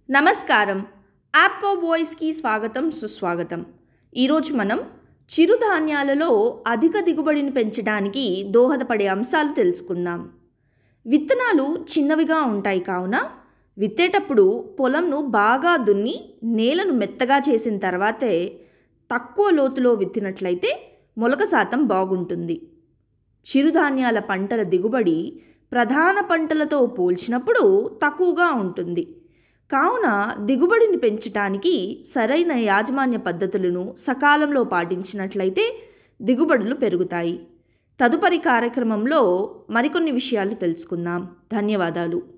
నమస్కారం యాప్కో వాయిస్కి స్వాగతం సుస్వాగతం ఈరోజు మనం చిరుధాన్యాలలో అధిక దిగుబడిని పెంచడానికి దోహదపడే అంశాలు తెలుసుకుందాం విత్తనాలు చిన్నవిగా ఉంటాయి కావున విత్తేటప్పుడు పొలంను బాగా దున్ని నేలను మెత్తగా చేసిన తర్వాతే తక్కువ లోతులో విత్తినట్లయితే మొలక శాతం బాగుంటుంది చిరుధాన్యాల పంటల దిగుబడి ప్రధాన పంటలతో పోల్చినప్పుడు తక్కువగా ఉంటుంది కావున దిగుబడిని పెంచటానికి సరైన యాజమాన్య పద్ధతులను సకాలంలో పాటించినట్లయితే దిగుబడులు పెరుగుతాయి తదుపరి కార్యక్రమంలో మరికొన్ని విషయాలు తెలుసుకుందాం ధన్యవాదాలు